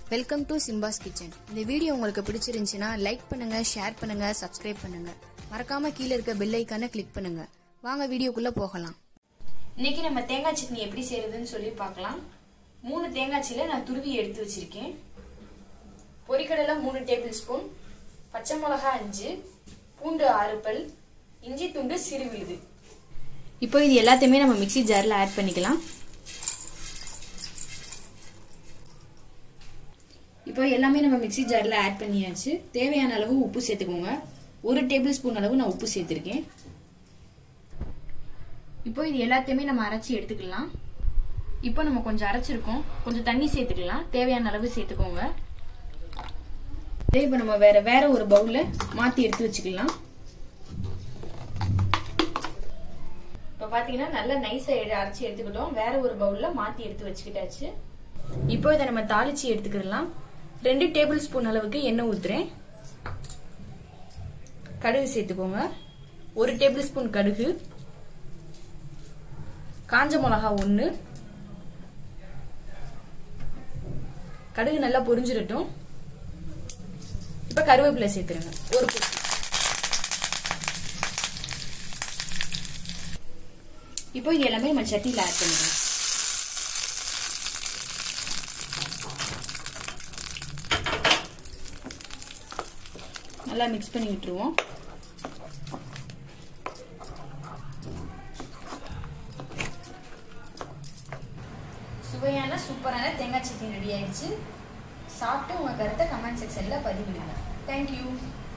welcome to Simba's kitchen இந்த video உங்களுக்கு பிடிச்சிருந்துச்சுன்னா லைக் பண்ணுங்க ஷேர் பண்ணுங்க சப்ஸ்கிரைப் பண்ணுங்க மறக்காம கீழே இருக்க பெல் ஐக்கானை கிளிக் பண்ணுங்க வாங்க வீடியோக்குள்ள போகலாம் இன்னைக்கு நம்ம தேங்காய் சட்னி எப்படி செய்யறதுன்னு சொல்லி பார்க்கலாம் மூணு தேங்காய் சீலை நான் துருவி எடுத்து வச்சிருக்கேன் பொரிக்கடலை மூணு டேபிள் ஸ்பூன் பச்சை மிளகா அஞ்சு பூண்டு ஆறு பல் இஞ்சி துண்டு சிறு விழுது இப்போ இது எல்லாத்தையுமே நம்ம மிக்ஸி ஜாரில் ஆட் பண்ணிக்கலாம் இப்போ எல்லாமே நம்ம மிக்ஸி ஜாரில் ஆட் பண்ணியாச்சு தேவையான அளவு உப்பு சேர்த்துக்கோங்க ஒரு டேபிள் ஸ்பூன் அளவு நான் உப்பு சேர்த்துருக்கேன் இப்போ இது எல்லாத்தையுமே நம்ம அரைச்சி எடுத்துக்கலாம் இப்போ நம்ம கொஞ்சம் அரைச்சிருக்கோம் கொஞ்சம் தண்ணி சேர்த்துக்கலாம் தேவையான அளவு சேர்த்துக்கோங்க இதே இப்போ நம்ம வேற வேற ஒரு பவுல்ல மாத்தி எடுத்து வச்சுக்கலாம் இப்போ பாத்தீங்கன்னா நல்லா நைஸா அரைச்சி எடுத்துக்கிட்டோம் வேற ஒரு பவுல்ல மாத்தி எடுத்து வச்சுக்கிட்டாச்சு இப்போ இதை நம்ம தாளிச்சு எடுத்துக்கிடலாம் ரெண்டு டேபிள் ஸ்பூன் அளவுக்கு எண்ணெய் ஊத்துறேன் கடுகு சேர்த்துக்கோங்க ஒரு டேபிள் ஸ்பூன் கடுகு காஞ்ச மிளகா ஒன்று கடுகு நல்லா பொரிஞ்சிடட்டும் இப்போ கருவேப்பிலை சேர்த்துருங்க ஒரு கொத்து இப்போ இது எல்லாமே நம்ம சட்டியில் ஆட் பண்ணிடுவோம் நல்லா மிக்ஸ் பண்ணி விட்டுருவோம் சுவையான சூப்பரான தேங்காய் சட்னி ரெடி ஆயிடுச்சு சாப்பிட்டு உங்க கருத்தை கமெண்ட் செக்ஷன்ல பதிவிடுங்க தேங்க்யூ